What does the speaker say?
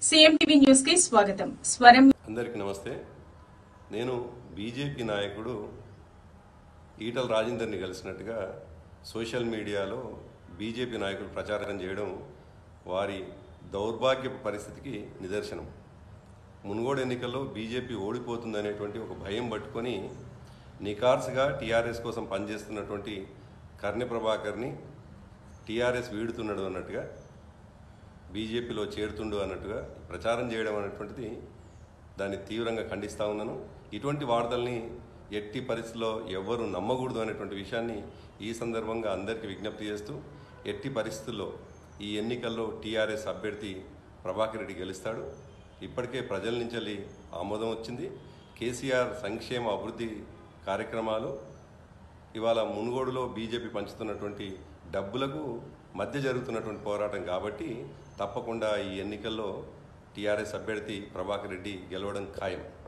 CM TV news కి స్వాగతం స్వరం అందరికీ నమస్తే నేను బీజేపీ నాయకుడు ఈటల రాజేందర్ని కలిసినట్టుగా సోషల్ మీడియాలో బీజేపీ నాయకులు ప్రచారం చేయడం వారి దౌర్భాగ్యపు పరిస్థితికి నిదర్శనం మునుగోడు ఎన్నికల్లో బీజేపీ ఓడిపోతుందనేటువంటి ఒక భయం పట్టుకొని నికార్స్గా టీఆర్ఎస్ కోసం పనిచేస్తున్నటువంటి కర్ణి ప్రభాకర్ని టీఆర్ఎస్ వీడుతున్నాడు అన్నట్టుగా బీజేపీలో చేరుతుండు అన్నట్టుగా ప్రచారం చేయడం అనేటువంటిది దాన్ని తీవ్రంగా ఖండిస్తా ఉన్నాను ఇటువంటి వార్తల్ని ఎట్టి పరిస్థితుల్లో ఎవ్వరూ నమ్మకూడదు అనేటువంటి విషయాన్ని ఈ సందర్భంగా అందరికీ విజ్ఞప్తి చేస్తూ ఎట్టి పరిస్థితుల్లో ఈ ఎన్నికల్లో టీఆర్ఎస్ అభ్యర్థి ప్రభాకర్ రెడ్డి గెలుస్తాడు ఇప్పటికే ప్రజల నుంచి వెళ్ళి ఆమోదం వచ్చింది కేసీఆర్ సంక్షేమ అభివృద్ధి కార్యక్రమాలు ఇవాళ మునుగోడులో బీజేపీ పంచుతున్నటువంటి డబ్బులకు మధ్య జరుగుతున్నటువంటి పోరాటం కాబట్టి తప్పకుండా ఈ ఎన్నికల్లో టీఆర్ఎస్ అభ్యర్థి ప్రభాకర్ రెడ్డి గెలవడం ఖాయం